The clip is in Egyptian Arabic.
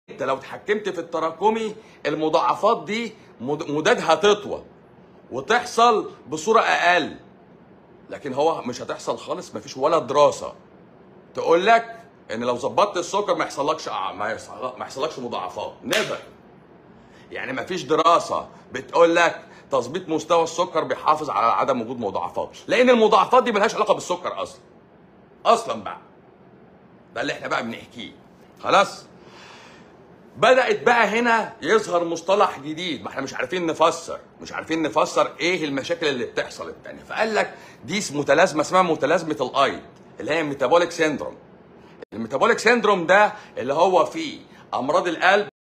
انت لو اتحكمت في التراكمي المضاعفات دي مد- مدادها تطول وتحصل بصوره اقل لكن هو مش هتحصل خالص مفيش ولا دراسه تقول لك ان لو ظبطت السكر ما يحصلكش ما يحصل- ما يحصلكش مضاعفات نيفر يعني ما فيش دراسه بتقول لك تظبيط مستوى السكر بيحافظ على عدم وجود مضاعفات لان المضاعفات دي ملهاش علاقه بالسكر اصلا اصلا بقى ده اللي احنا بقى بنحكيه خلاص بدات بقى هنا يظهر مصطلح جديد ما احنا مش عارفين نفسر مش عارفين نفسر ايه المشاكل اللي بتحصل التانية فقال لك دي متلازمه اسمها متلازمه الايض اللي هي ميتابوليك سيندروم الميتابوليك سيندروم ده اللي هو فيه امراض القلب